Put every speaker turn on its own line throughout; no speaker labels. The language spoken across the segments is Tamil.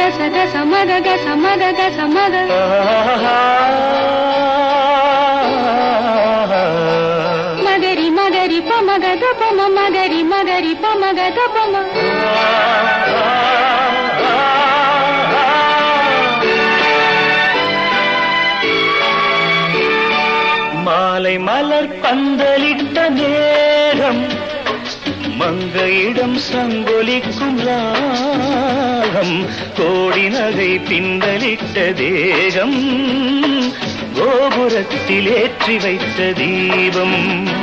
சக சமதக சமதக சமத மகரி மகரி பமக தபம மகரி மகரி பமக தபம
மாலை மலர் பந்தலிட்ட நேரம் மங்கையிடம் சங்கொலிக்கும் ராகம் கோடி நகை பிந்தலிட்ட தேகம் கோபுரத்தில் ஏற்றி வைத்த தீபம்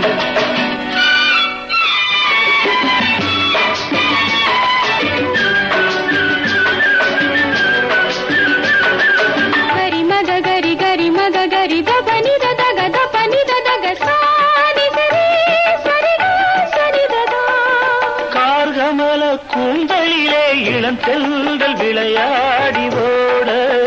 கரி மத கரி கரி மத கரி தபனி ததக தபனி ததக சானி சரி சரி சரி ததா
கார்கமல கூந்தலிலே இளந்தெல்கள் விளையாடி ஓட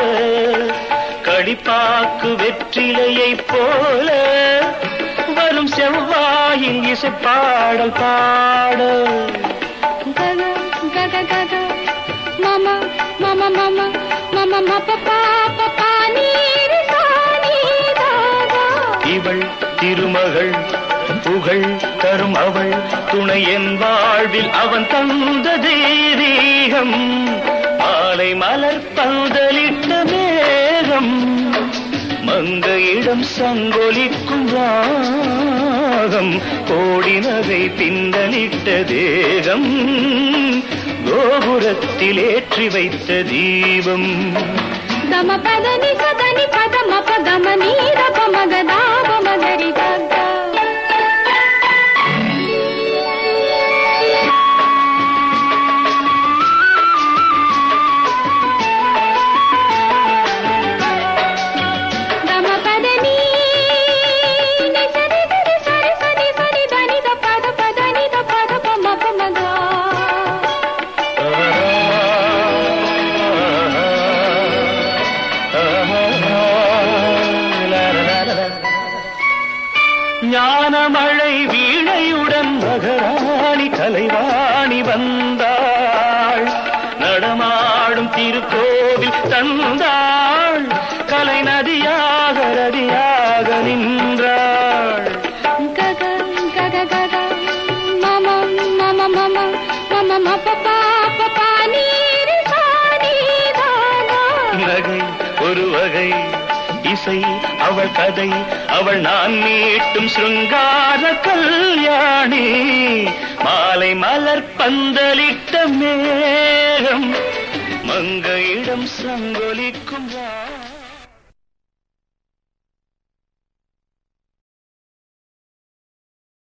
களிப்பாக்கு வெற்றிலையை போல வரும் செவ்வாயில் இசை பாடல் பாட
கக கக கக மம மம மம மம மப பாப பானீர் சானி தாதா
இவள் திருமகள் புகழ் தரும் அவள் துணை என் வாழ்வில் அவன் தந்த தெய்வீகம் மாலை மலர் பந்தலிட்ட மேகம் மங்கையிடம் சங்கொலிக்கும் ராகம் கோடி நகை பிந்தலிட்ட தேகம் கோபுரத்தில் ஏற்றி வைத்த தீபம்
గమ పదని సదని పద మప గమ నీర పమగ దావ మగరి గగ్గ గమ పదని ని సరి గరి సరి సని సని దని ద పద పదని ద పద పమ పమగ
ஞானமழை வீணையுடன் மகராணி கலைவாணி வந்தாள் நடமாடும் திருக்கோவில் தந்தாள் கலை நதியாக ரதியாக நின்றாள்
గగ గగ గగ మమ మమ మమ మమ మప పాప పానీర్ సాని దాదా
நகை ஒரு வகை இசை அவள் கதை அவள் நான் மீட்டும் சிருங்கார கல்யாணி மாலை மலர் பந்தலிட்ட மேகம் மங்கையிடம் சங்கொலிக்கும் ரா